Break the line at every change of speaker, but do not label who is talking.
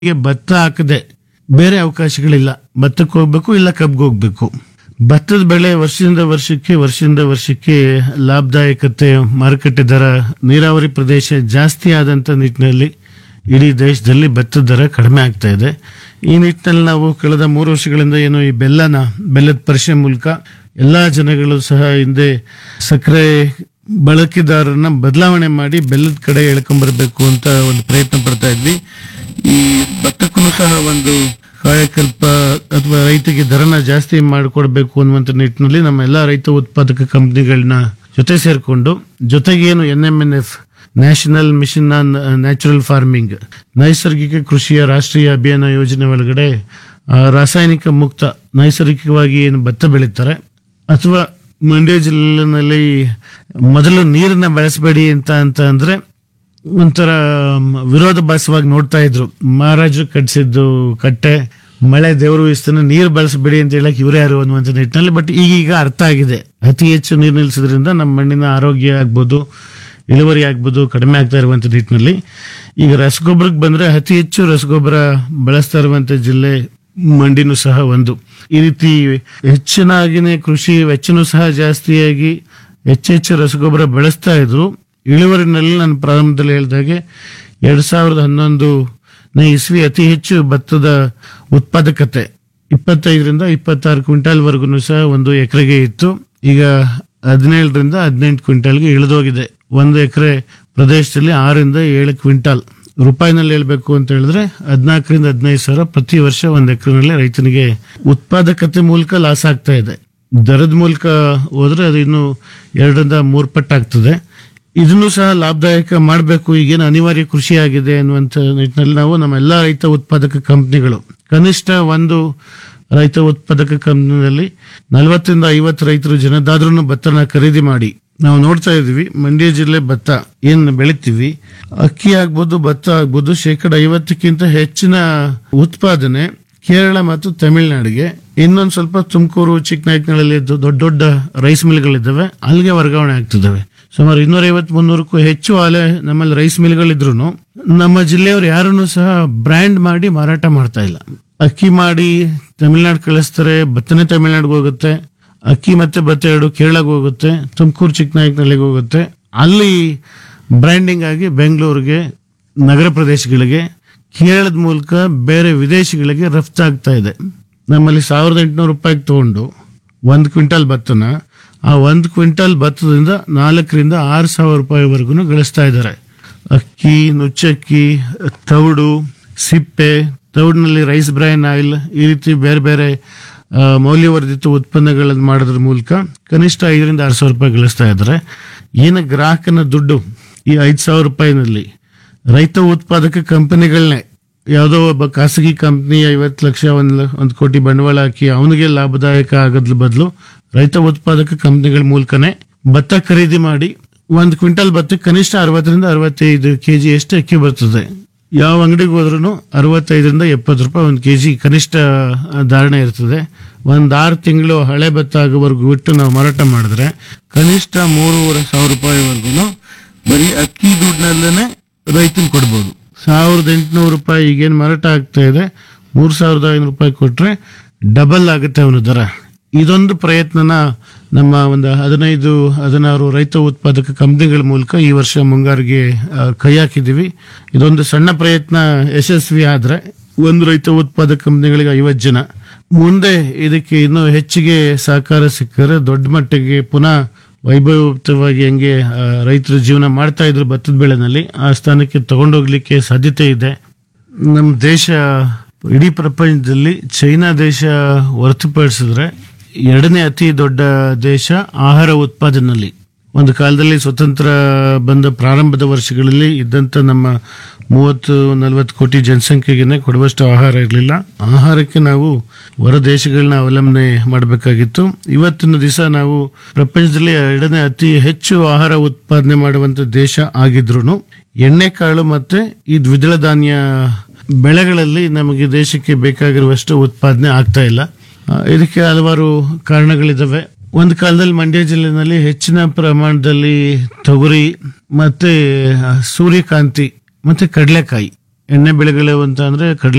ಈಗ ಭತ್ತ ಹಾಕದೆ ಬೇರೆ ಅವಕಾಶಗಳಿಲ್ಲ ಭತ್ತಕ್ಕೆ ಹೋಗ್ಬೇಕು ಇಲ್ಲ ಕಬ್ಗೆ ಹೋಗ್ಬೇಕು ಭತ್ತದ ಬೆಳೆ ವರ್ಷದಿಂದ ವರ್ಷಕ್ಕೆ ವರ್ಷದಿಂದ ವರ್ಷಕ್ಕೆ ಲಾಭದಾಯಕತೆ ಮಾರುಕಟ್ಟೆ ದರ ನೀರಾವರಿ ಪ್ರದೇಶ ಜಾಸ್ತಿ ಆದಂತ ನಿಟ್ಟಿನಲ್ಲಿ ಇಡೀ ದೇಶದಲ್ಲಿ ಭತ್ತದ ದರ ಕಡಿಮೆ ಆಗ್ತಾ ಇದೆ ಈ ನಿಟ್ಟಿನಲ್ಲಿ ನಾವು ಕಳೆದ ಮೂರು ವರ್ಷಗಳಿಂದ ಏನು ಈ ಬೆಲ್ಲನ ಬೆಲ್ಲದ ಪರಿಷೆ ಮೂಲಕ ಎಲ್ಲಾ ಜನಗಳು ಸಹ ಹಿಂದೆ ಸಕ್ಕರೆ ಬಳಕೆದಾರರನ್ನ ಬದಲಾವಣೆ ಮಾಡಿ ಬೆಲ್ಲದ ಕಡೆ ಎಳ್ಕೊಂಡ್ಬರ್ಬೇಕು ಅಂತ ಒಂದು ಪ್ರಯತ್ನ ಪಡ್ತಾ ಇದ್ವಿ ಈ ಭತ್ತಕ್ಕೂ ಸಹ ಒಂದು ಕಾಯಕಲ್ಪ ಅಥವಾ ರೈತರಿಗೆ ದರನ ಜಾಸ್ತಿ ಮಾಡಿಕೊಡ್ಬೇಕು ಅನ್ನುವಂಥ ನಿಟ್ಟಿನಲ್ಲಿ ನಮ್ಮ ಎಲ್ಲಾ ರೈತ ಉತ್ಪಾದಕ ಕಂಪನಿಗಳನ್ನ ಜೊತೆ ಸೇರಿಕೊಂಡು ಜೊತೆಗೆ ಏನು N M N F national mission on natural farming ನೈಸರ್ಗಿಕ ಕೃಷಿಯ ರಾಷ್ಟ್ರೀಯ ಅಭಿಯಾನ ಯೋಜನೆ ಒಳಗಡೆ ಆ, ರಾಸಾಯನಿಕ ಮುಕ್ತ ನೈಸರ್ಗಿಕವಾಗಿ ಏನು ಭತ್ತ ಬೆಳೀತಾರೆ ಅಥವಾ ಮಂಡ್ಯ ಜಿಲ್ಲೆನಲ್ಲಿ ಮೊದಲು ನೀರನ್ನ ಬಳಸಬೇಡಿ ಅಂತ ಅಂತ ಅಂದ್ರೆ ಒಂಥರ ಮ್, ವಿರೋಧಾಭಾಸವಾಗಿ ನೋಡ್ತಾ ಇದ್ರು ಮಹಾರಾಜರು ಕಟ್ಸಿದ್ದು ಕಟ್ಟೆ ಮಳೆ ದೇವರು ಇಸ್ತಾನೆ ನೀರು ಬಳಸಬೇಡಿ ಅಂತ ಹೇಳಕ್ ಇವರೇ ಯಾರು ಅನ್ನುವಂಥ ನಿಟ್ಟಿನಲ್ಲಿ ಬಟ್ ಈಗೀಗ ಅರ್ಥ ಆಗಿದೆ ಅತಿ ಹೆಚ್ಚು ನೀರು ನಿಲ್ಲಿಸೋದ್ರಿಂದ ನಮ್ಮ ಮಣ್ಣಿನ ಆರೋಗ್ಯ ಆಗ್ಬೋದು ಇಳುವರಿ ಆಗ್ಬೋದು ಕಡಿಮೆ ಆಗ್ತಾ ಇರುವಂತ ನಿಟ್ಟಿನಲ್ಲಿ ಈಗ ರಸಗೊಬ್ಬರಕ್ಕೆ ಬಂದ್ರೆ ಅತಿ ಹೆಚ್ಚು ರಸಗೊಬ್ಬರ ಬಳಸ್ತಾ ಇರುವಂತ ಜಿಲ್ಲೆ ಮಂಡಿನೂ ಸಹ ಒಂದು ಈ ರೀತಿ ಹೆಚ್ಚಿನಾಗಿನೇ ಕೃಷಿ ವೆಚ್ಚನೂ ಸಹ ಜಾಸ್ತಿಯಾಗಿ ಹೆಚ್ಚೆಚ್ಚು ರಸಗೊಬ್ಬರ ಬಳಸ್ತಾ ಇದ್ರು ಇಳುವರಿನಲ್ಲಿ ನಾನು ಪ್ರಾರಂಭದಲ್ಲಿ ಹೇಳಿದಾಗೆ ಎರಡ್ ಸಾವಿರದ ಹನ್ನೊಂದು ಇಸ್ವಿ ಅತಿ ಹೆಚ್ಚು ಭತ್ತದ ಉತ್ಪಾದಕತೆ ಇಪ್ಪತ್ತೈದರಿಂದ ಇಪ್ಪತ್ತಾರು ಕ್ವಿಂಟಾಲ್ ವರ್ಗು ಸಹ ಒಂದು ಎಕರೆಗೆ ಇತ್ತು ಈಗ ಹದಿನೇಳರಿಂದ ಹದಿನೆಂಟು ಕ್ವಿಂಟಾಲ್ಗೆ ಇಳಿದೋಗಿದೆ ಒಂದು ಎಕರೆ ಪ್ರದೇಶದಲ್ಲಿ ಆರರಿಂದ ಏಳು ಕ್ವಿಂಟಾಲ್ ರೂಪಾಯಿನಲ್ಲಿ ಹೇಳ್ಬೇಕು ಅಂತ ಹೇಳಿದ್ರೆ ಹದಿನಾಲ್ಕರಿಂದ ಹದಿನೈದು ಸಾವಿರ ಪ್ರತಿ ವರ್ಷ ಒಂದು ಎಕರೆನಲ್ಲಿ ರೈತನಿಗೆ ಉತ್ಪಾದಕತೆ ಮೂಲಕ ಲಾಸ್ ಆಗ್ತಾ ಇದೆ ದರದ ಮೂಲಕ ಹೋದ್ರೆ ಅದು ಇನ್ನು ಎರಡರಿಂದ ಮೂರು ಪಟ್ಟು ಆಗ್ತದೆ ಇದನ್ನು ಸಹ ಲಾಭದಾಯಕ ಮಾಡಬೇಕು ಈಗೇನು ಅನಿವಾರ್ಯ ಕೃಷಿ ಆಗಿದೆ ಅನ್ನುವಂಥ ನಿಟ್ಟಿನಲ್ಲಿ ನಾವು ನಮ್ಮ ಎಲ್ಲಾ ರೈತ ಉತ್ಪಾದಕ ಕಂಪನಿಗಳು ಕನಿಷ್ಠ ಒಂದು ರೈತ ಉತ್ಪಾದಕ ಕಂಪನಿಯಲ್ಲಿ ನಲವತ್ತರಿಂದ ಐವತ್ತು ರೈತರು ಜನದಾದ್ರೂ ಭತ್ತನ ಖರೀದಿ ಮಾಡಿ ನಾವು ನೋಡ್ತಾ ಇದೀವಿ ಮಂಡ್ಯ ಜಿಲ್ಲೆ ಭತ್ತ ಏನ್ ಬೆಳಿತೀವಿ ಅಕ್ಕಿ ಆಗ್ಬೋದು ಭತ್ತ ಆಗ್ಬೋದು ಶೇಕಡ ಐವತ್ತಕ್ಕಿಂತ ಹೆಚ್ಚಿನ ಉತ್ಪಾದನೆ ಕೇರಳ ಮತ್ತು ತಮಿಳುನಾಡಿಗೆ ಇನ್ನೊಂದು ಸ್ವಲ್ಪ ತುಮಕೂರು ಚಿಕ್ಕನಾಯಕನಹಳ್ಳಿ ದೊಡ್ಡ ದೊಡ್ಡ ರೈಸ್ ಮಿಲ್ಗಳಿದ್ದಾವೆ ಅಲ್ಲಿಗೆ ವರ್ಗಾವಣೆ ಆಗ್ತಿದ್ದಾವೆ ಸುಮಾರು ಇನ್ನೂರ ಐವತ್ ಮುನ್ನೂರಕ್ಕೂ ಹೆಚ್ಚು ಆಲೆ ನಮ್ಮಲ್ಲಿ ರೈಸ್ ಮಿಲ್ಗಳಿದ್ರು ನಮ್ಮ ಜಿಲ್ಲೆಯವರು ಯಾರನ್ನು ಸಹ ಬ್ರ್ಯಾಂಡ್ ಮಾಡಿ ಮಾರಾಟ ಮಾಡ್ತಾ ಇಲ್ಲ ಅಕ್ಕಿ ಮಾಡಿ ತಮಿಳ್ನಾಡು ಕಳಿಸ್ತಾರೆ ಭತ್ತನೇ ತಮಿಳ್ನಾಡಿಗೆ ಹೋಗುತ್ತೆ ಅಕ್ಕಿ ಮತ್ತೆ ಭತ್ತ ಎರಡು ಕೇರಳಗೆ ಹೋಗುತ್ತೆ ತುಮಕೂರು ಚಿಕ್ಕನಾಯಕನಹಳ್ಳಿಗೆ ಹೋಗುತ್ತೆ ಅಲ್ಲಿ ಬ್ರ್ಯಾಂಡಿಂಗ್ ಆಗಿ ಬೆಂಗಳೂರಿಗೆ ನಗರ ಪ್ರದೇಶಗಳಿಗೆ ಕೇರಳದ ಮೂಲಕ ಬೇರೆ ವಿದೇಶಗಳಿಗೆ ರಫ್ತಾಗ್ತಾ ಇದೆ ನಮ್ಮಲ್ಲಿ ಸಾವಿರದ ಎಂಟುನೂರು ರೂಪಾಯಿಗೆ ತಗೊಂಡು ಒಂದು ಕ್ವಿಂಟಲ್ ಭತ್ತನ ಆ ಒಂದು ಕ್ವಿಂಟಲ್ ಭತ್ತದಿಂದ ನಾಲ್ಕರಿಂದ ಆರು ಸಾವಿರ ರೂಪಾಯಿವರೆಗೂ ಗಳಿಸ್ತಾ ಇದ್ದಾರೆ ಅಕ್ಕಿ ನುಚ್ಚಕ್ಕಿ ತೌಡು ಸಿಪ್ಪೆ ತೌಡಿನಲ್ಲಿ ರೈಸ್ ಬ್ರೈನ್ ಆಯಿಲ್ ಈ ರೀತಿ ಬೇರೆ ಬೇರೆ ಆ, ಮೌಲ್ಯವರ್ಧಿತ ಉತ್ಪನ್ನಗಳನ್ನು ಮಾಡೋದ್ರ ಮೂಲಕ ಕನಿಷ್ಠ ಐದರಿಂದ ಆರು ಸಾವಿರ ರೂಪಾಯಿ ಗಳಿಸ್ತಾ ಇದ್ದಾರೆ ಏನು ಗ್ರಾಹಕನ ದುಡ್ಡು ಈ ಐದು ಸಾವಿರ ರೂಪಾಯಿನಲ್ಲಿ ರೈತ ಉತ್ಪಾದಕ ಕಂಪನಿಗಳನ್ನೇ ಯಾವುದೋ ಒಬ್ಬ ಖಾಸಗಿ ಕಂಪನಿ ಐವತ್ತು ಲಕ್ಷ ಒಂದು ಒಂದು ಕೋಟಿ ಬಂಡವಾಳ ಹಾಕಿ ಅವನಿಗೆ ಲಾಭದಾಯಕ ಆಗೋದ್ರ ಬದಲು ರೈತ ಉತ್ಪಾದಕ ಕಂಪನಿಗಳ ಮೂಲಕನೇ ಭತ್ತ ಖರೀದಿ ಮಾಡಿ ಒಂದು ಕ್ವಿಂಟಲ್ ಭತ್ತಕ್ಕೆ ಕನಿಷ್ಠ ಅರವತ್ತರಿಂದ ಅರವತ್ತೈದು ಕೆಜಿ ಎಷ್ಟು ಅಕ್ಕಿ ಬರ್ತದೆ ಯಾವ ಅಂಗಡಿಗೆ ಹೋದ್ರೂ ಅರವತ್ತೈದರಿಂದ ಎಪ್ಪತ್ತು ರೂಪಾಯಿ ಒಂದು ಕೆಜಿ ಕನಿಷ್ಠ ಆ, ಧಾರಣೆ ಇರ್ತದೆ ಒಂದ್ ಆರು ತಿಂಗಳು ಹಳೆ ಭತ್ತ ಆಗೋವರೆಗೂ ಬಿಟ್ಟು ನಾವು ಮಾರಾಟ ಮಾಡಿದ್ರೆ ಕನಿಷ್ಠ ಮೂರುವರೆ ಸಾವಿರ ರೂಪಾಯಿವರೆಗೂ ಬರೀ ಅಕ್ಕಿ ದುಡ್ಡಿನಲ್ಲೇ ರೈತನ್ ಕೊಡ್ಬೋದು ಸಾವಿರದ ಎಂಟುನೂರು ರೂಪಾಯಿ ಈಗೇನು ಮಾರಾಟ ಆಗ್ತಾ ಇದೆ ಮೂರ್ ಸಾವಿರದ ಐನೂರು ರೂಪಾಯಿ ಕೊಟ್ರೆ ಡಬಲ್ ಆಗುತ್ತೆ ಅವನ ದರ ಇದೊಂದು ಪ್ರಯತ್ನನ ನಮ್ಮ ಒಂದು ಹದಿನೈದು ಹದಿನಾರು ರೈತ ಉತ್ಪಾದಕ ಕಂಪನಿಗಳ ಮೂಲಕ ಈ ವರ್ಷ ಮುಂಗಾರಿಗೆ ಆ, ಕೈ ಹಾಕಿದೀವಿ ಇದೊಂದು ಸಣ್ಣ ಪ್ರಯತ್ನ ಯಶಸ್ವಿ ಆದ್ರೆ ಒಂದು ರೈತ ಉತ್ಪಾದಕ ಕಂಪನಿಗಳಿಗೆ ಐವತ್ತು ಜನ ಮುಂದೆ ಇದಕ್ಕೆ ಇನ್ನೂ ಹೆಚ್ಚಿಗೆ ಸಹಕಾರ ಸಿಕ್ಕರೆ ದೊಡ್ಡ ಮಟ್ಟಿಗೆ ಪುನಃ ವೈಭವಯುತವಾಗಿ ಹೆಂಗೆ ಆ, ರೈತರು ಜೀವನ ಮಾಡ್ತಾ ಇದ್ರು ಭತ್ತದ ಬೆಳೆನಲ್ಲಿ ಆ ಸ್ಥಾನಕ್ಕೆ ತಗೊಂಡೋಗ್ಲಿಕ್ಕೆ ಸಾಧ್ಯತೆ ಇದೆ ನಮ್ಮ ದೇಶ ಇಡೀ ಪ್ರಪಂಚದಲ್ಲಿ ಚೈನಾ ದೇಶ ಹೊರತುಪಡಿಸಿದ್ರೆ ಎರಡನೇ ಅತಿ ದೊಡ್ಡ ದೇಶ ಆಹಾರ ಉತ್ಪಾದನೆಯಲ್ಲಿ ಒಂದು ಕಾಲದಲ್ಲಿ ಸ್ವತಂತ್ರ ಬಂದ ಪ್ರಾರಂಭದ ವರ್ಷಗಳಲ್ಲಿ ಇದ್ದಂತ ನಮ್ಮ ಮೂವತ್ತು ನಲವತ್ತು ಕೋಟಿ ಜನಸಂಖ್ಯೆಗೆ ಕೊಡುವಷ್ಟು ಆಹಾರ ಇರಲಿಲ್ಲ ಆಹಾರಕ್ಕೆ ನಾವು ಹೊರ ದೇಶಗಳನ್ನ ಅವಲಂಬನೆ ಮಾಡಬೇಕಾಗಿತ್ತು ಇವತ್ತಿನ ದಿವಸ ನಾವು ಪ್ರಪಂಚದಲ್ಲಿ ಎರಡನೇ ಅತಿ ಹೆಚ್ಚು ಆಹಾರ ಉತ್ಪಾದನೆ ಮಾಡುವಂತ ದೇಶ ಆಗಿದ್ರು ಎಣ್ಣೆಕಾಳು ಮತ್ತೆ ಈ ದ್ವಿದಳ ಧಾನ್ಯ ಬೆಳೆಗಳಲ್ಲಿ ನಮಗೆ ದೇಶಕ್ಕೆ ಬೇಕಾಗಿರುವಷ್ಟು ಉತ್ಪಾದನೆ ಆಗ್ತಾ ಇಲ್ಲ ಆ, ಇದಕ್ಕೆ ಹಲವಾರು ಕಾರಣಗಳಿದಾವೆ ಒಂದು ಕಾಲದಲ್ಲಿ ಮಂಡ್ಯ ಜಿಲ್ಲೆನಲ್ಲಿ ಹೆಚ್ಚಿನ ಪ್ರಮಾಣದಲ್ಲಿ ತೊಗರಿ ಮತ್ತೆ ಆ, ಸೂರ್ಯಕಾಂತಿ ಮತ್ತೆ ಕಡಲೆಕಾಯಿ ಎಣ್ಣೆ ಬೆಳೆಗಳು ಅಂತ ಅಂದ್ರೆ ಕಡಲೆ